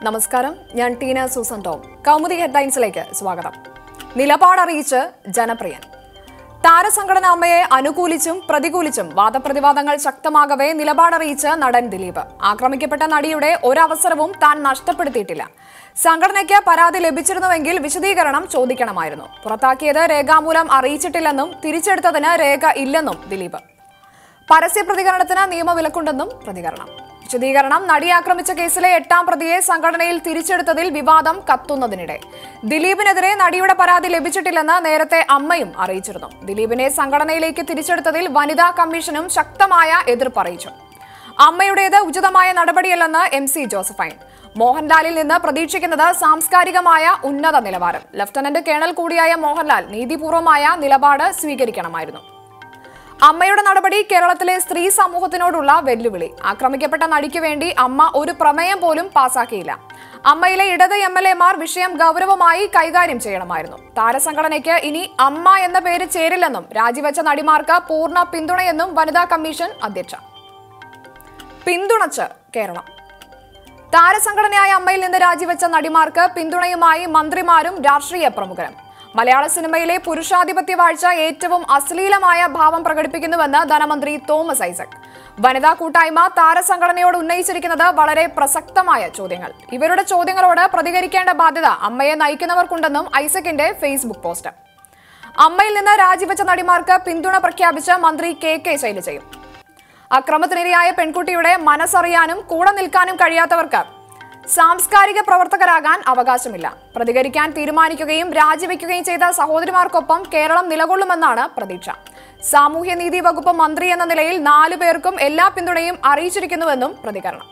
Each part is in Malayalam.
നമസ്കാരം ഞാൻ ടീന സൂസൻ ടോം കൗമുദി ഹെഡ്ലൈൻസിലേക്ക് സ്വാഗതം നിലപാടറിയിച്ച് ജനപ്രിയൻ താരസംഘടന അമ്മയെ അനുകൂലിച്ചും പ്രതികൂലിച്ചും വാദപ്രതിവാദങ്ങൾ ശക്തമാകവേ നിലപാടറിയിച്ച് നടൻ ദിലീപ് ആക്രമിക്കപ്പെട്ട നടിയുടെ ഒരവസരവും താൻ നഷ്ടപ്പെടുത്തിയിട്ടില്ല സംഘടനയ്ക്ക് പരാതി ലഭിച്ചിരുന്നുവെങ്കിൽ വിശദീകരണം ചോദിക്കണമായിരുന്നു പുറത്താക്കിയത് രേഖാമൂലം അറിയിച്ചിട്ടില്ലെന്നും തിരിച്ചെടുത്തതിന് രേഖ ഇല്ലെന്നും ദിലീപ് പരസ്യ പ്രതികരണത്തിന് നിയമവിലക്കുണ്ടെന്നും പ്രതികരണം വിശദീകരണം നടി ആക്രമിച്ച കേസിലെ എട്ടാം പ്രതിയെ സംഘടനയിൽ തിരിച്ചെടുത്തതിൽ വിവാദം കത്തുന്നതിനിടെ ദിലീപിനെതിരെ നടിയുടെ പരാതി ലഭിച്ചിട്ടില്ലെന്ന് നേരത്തെ അമ്മയും അറിയിച്ചിരുന്നു ദിലീപിനെ സംഘടനയിലേക്ക് തിരിച്ചെടുത്തതിൽ വനിതാ കമ്മീഷനും ശക്തമായ എതിർപ്പ് അറിയിച്ചു അമ്മയുടേത് ഉചിതമായ നടപടിയല്ലെന്ന് എം സി ജോസഫൈൻ മോഹൻലാലിൽ നിന്ന് പ്രതീക്ഷിക്കുന്നത് സാംസ്കാരികമായ ഉന്നത നിലവാരം ലഫ്റ്റനന്റ് കേണൽ കൂടിയായ മോഹൻലാൽ നീതിപൂർവമായ നിലപാട് സ്വീകരിക്കണമായിരുന്നു അമ്മയുടെ നടപടി കേരളത്തിലെ സ്ത്രീ സമൂഹത്തിനോടുള്ള വെല്ലുവിളി ആക്രമിക്കപ്പെട്ട നടിക്ക് വേണ്ടി അമ്മ ഒരു പ്രമേയം പോലും പാസാക്കിയില്ല അമ്മയിലെ ഇടത് എം എൽ എമാർ വിഷയം ഗൗരവമായി കൈകാര്യം ചെയ്യണമായിരുന്നു താരസംഘടനയ്ക്ക് ഇനി അമ്മ എന്ന പേര് ചേരില്ലെന്നും രാജിവെച്ച നടിമാർക്ക് പൂർണ്ണ പിന്തുണയെന്നും വനിതാ കമ്മീഷൻ അധ്യക്ഷ പിന്തുണച്ച് കേരളം താരസംഘടനയായ അമ്മയിൽ നിന്ന് രാജിവെച്ച നടിമാർക്ക് പിന്തുണയുമായി മന്ത്രിമാരും രാഷ്ട്രീയ പ്രമുഖരും മലയാള സിനിമയിലെ പുരുഷാധിപത്യ വാഴ്ച ഏറ്റവും അശ്ലീലമായ ഭാവം പ്രകടിപ്പിക്കുന്നുവെന്ന് ധനമന്ത്രി തോമസ് ഐസക് വനിതാ കൂട്ടായ്മ താരസംഘടനയോട് ഉന്നയിച്ചിരിക്കുന്നത് വളരെ പ്രസക്തമായ ചോദ്യങ്ങൾ ഇവരുടെ ചോദ്യങ്ങളോട് പ്രതികരിക്കേണ്ട ബാധ്യത അമ്മയെ നയിക്കുന്നവർക്കുണ്ടെന്നും ഐസക്കിന്റെ ഫേസ്ബുക്ക് പോസ്റ്റ് അമ്മയിൽ നിന്ന് രാജിവെച്ച നടിമാർക്ക് പിന്തുണ പ്രഖ്യാപിച്ച മന്ത്രി കെ കെ ശൈലജയും അക്രമത്തിനിരയായ പെൺകുട്ടിയുടെ മനസ്സറിയാനും കൂടെ നിൽക്കാനും കഴിയാത്തവർക്ക് സാംസ്കാരിക പ്രവർത്തകരാകാൻ അവകാശമില്ല പ്രതികരിക്കാൻ തീരുമാനിക്കുകയും രാജിവെക്കുകയും ചെയ്ത സഹോദരിമാർക്കൊപ്പം കേരളം നിലകൊള്ളുമെന്നാണ് പ്രതീക്ഷ സാമൂഹ്യനീതി വകുപ്പ് മന്ത്രി എന്ന നിലയിൽ നാലു പേർക്കും എല്ലാ പിന്തുണയും അറിയിച്ചിരിക്കുന്നുവെന്നും പ്രതികരണം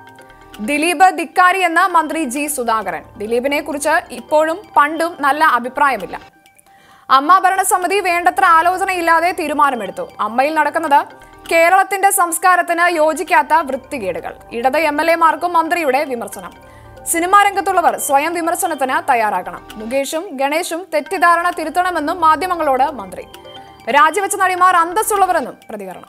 ദിലീപ് ധിക്കാരി എന്ന മന്ത്രി ജി സുധാകരൻ ദിലീപിനെ കുറിച്ച് ഇപ്പോഴും പണ്ടും നല്ല അഭിപ്രായമില്ല അമ്മ ഭരണസമിതി വേണ്ടത്ര ആലോചനയില്ലാതെ തീരുമാനമെടുത്തു അമ്മയിൽ നടക്കുന്നത് കേരളത്തിന്റെ സംസ്കാരത്തിന് യോജിക്കാത്ത വൃത്തികേടുകൾ ഇടത് എം എൽ എമാർക്കും മന്ത്രിയുടെ വിമർശനം സിനിമാ രംഗത്തുള്ളവർ സ്വയം വിമർശനത്തിന് തയ്യാറാകണം മുകേഷും ഗണേഷും തെറ്റിദ്ധാരണ തിരുത്തണമെന്നും മാധ്യമങ്ങളോട് മന്ത്രി രാജിവെച്ച നടിമാർ അന്തസ്സുള്ളവരെന്നും പ്രതികരണം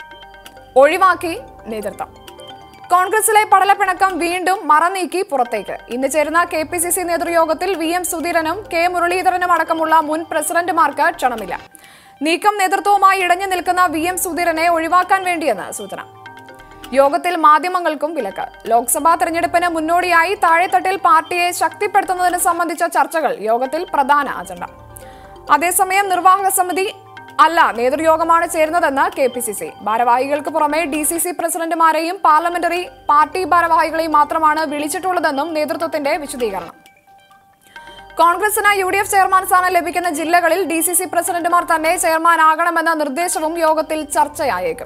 ഒഴിവാക്കി നേതൃത്വം കോൺഗ്രസിലെ പടലപ്പിണക്കം വീണ്ടും മറനീക്കി പുറത്തേക്ക് ഇന്ന് ചേരുന്ന കെ പി സി സി നേതൃയോഗത്തിൽ വി എം സുധീരനും കെ മുരളീധരനും അടക്കമുള്ള മുൻ പ്രസിഡന്റുമാർക്ക് ക്ഷണമില്ല നീക്കം നേതൃത്വവുമായി ഇടഞ്ഞു നിൽക്കുന്ന വി എം സുധീരനെ ഒഴിവാക്കാൻ വേണ്ടിയെന്ന് സൂചന യോഗത്തിൽ മാധ്യമങ്ങൾക്കും വിലക്ക് ലോക്സഭാ തെരഞ്ഞെടുപ്പിന് മുന്നോടിയായി താഴെത്തട്ടിൽ പാർട്ടിയെ ശക്തിപ്പെടുത്തുന്നതിന് സംബന്ധിച്ച ചർച്ചകൾ യോഗത്തിൽ പ്രധാന അജണ്ട അതേസമയം നിർവാഹക സമിതി അല്ല നേതൃയോഗമാണ് ചേരുന്നതെന്ന് കെ പി സി സി ഭാരവാഹികൾക്ക് പുറമെ ഡി സി സി പ്രസിഡന്റുമാരെയും പാർലമെന്ററി പാർട്ടി ഭാരവാഹികളെയും മാത്രമാണ് വിളിച്ചിട്ടുള്ളതെന്നും നേതൃത്വത്തിന്റെ വിശദീകരണം കോൺഗ്രസിന് യു ഡി എഫ് ചെയർമാൻ സ്ഥാനം ലഭിക്കുന്ന ജില്ലകളിൽ ഡി സി സി പ്രസിഡന്റുമാർ തന്നെ ചെയർമാനാകണമെന്ന നിർദ്ദേശവും യോഗത്തിൽ ചർച്ചയായേക്കും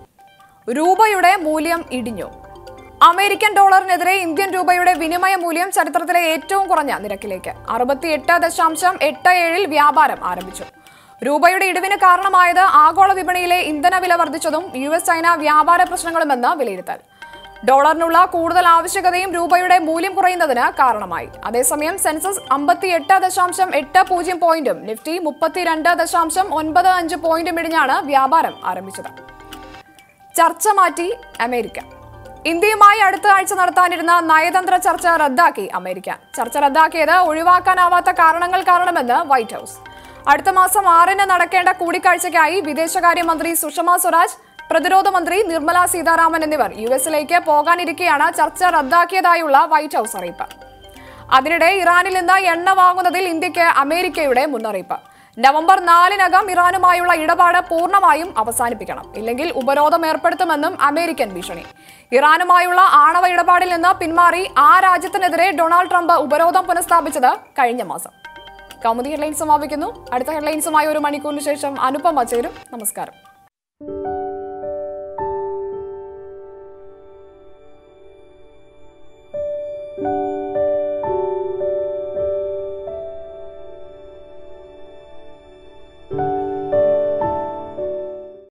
രൂപയുടെ മൂല്യം ഇടിഞ്ഞു അമേരിക്കൻ ഡോളറിനെതിരെ ഇന്ത്യൻ രൂപയുടെ വിനിമയ മൂല്യം ചരിത്രത്തിലെ ഏറ്റവും കുറഞ്ഞ നിരക്കിലേക്ക് അറുപത്തിയെട്ട് ദശാംശം എട്ട് ഏഴിൽ വ്യാപാരം ആരംഭിച്ചു രൂപയുടെ ഇടിവിന് കാരണമായത് ആഗോള വിപണിയിലെ ഇന്ധന വില വർദ്ധിച്ചതും യു എസ് ചൈന വ്യാപാര പ്രശ്നങ്ങളുമെന്ന് വിലയിരുത്തൽ ഡോളറിനുള്ള കൂടുതൽ ആവശ്യകതയും രൂപയുടെ മൂല്യം കുറയുന്നതിന് കാരണമായി അതേസമയം സെൻസസ് അമ്പത്തിയെട്ട് ദശാംശം എട്ട് പൂജ്യം പോയിന്റും നിഫ്റ്റി മുപ്പത്തിരണ്ട് ദശാംശം ഒൻപത് അഞ്ച് പോയിന്റും ഇടിഞ്ഞാണ് വ്യാപാരം ആരംഭിച്ചത് ചർച്ച മാറ്റി അമേരിക്ക ഇന്ത്യയുമായി അടുത്ത ആഴ്ച നടത്താനിരുന്ന നയതന്ത്ര ചർച്ച റദ്ദാക്കി അമേരിക്ക ചർച്ച റദ്ദാക്കിയത് ഒഴിവാക്കാനാവാത്ത കാരണങ്ങൾ കാരണമെന്ന് വൈറ്റ് ഹൌസ് അടുത്ത മാസം ആറിന് നടക്കേണ്ട കൂടിക്കാഴ്ചയ്ക്കായി വിദേശകാര്യമന്ത്രി സുഷമ സ്വരാജ് പ്രതിരോധ മന്ത്രി നിർമ്മല സീതാരാമൻ എന്നിവർ യു എസിലേക്ക് പോകാനിരിക്കെയാണ് ചർച്ച റദ്ദാക്കിയതായുള്ള വൈറ്റ് ഹൌസ് അറിയിപ്പ് അതിനിടെ ഇറാനിൽ നിന്ന് എണ്ണ വാങ്ങുന്നതിൽ ഇന്ത്യക്ക് അമേരിക്കയുടെ മുന്നറിയിപ്പ് നവംബർ നാലിനകം ഇറാനുമായുള്ള ഇടപാട് പൂർണ്ണമായും അവസാനിപ്പിക്കണം ഇല്ലെങ്കിൽ ഉപരോധം ഏർപ്പെടുത്തുമെന്നും അമേരിക്കൻ ഭീഷണി ഇറാനുമായുള്ള ആണവ ഇടപാടിൽ നിന്ന് പിന്മാറി ആ രാജ്യത്തിനെതിരെ ഡൊണാൾഡ് ട്രംപ് ഉപരോധം പുനഃസ്ഥാപിച്ചത് കഴിഞ്ഞ മാസം കൗമുദി ഹെഡ്ലൈൻസ് സമാപിക്കുന്നു അടുത്ത ഹെഡ്ലൈൻസുമായി ഒരു മണിക്കൂറിന് ശേഷം അനുപമ ചേരും നമസ്കാരം thank you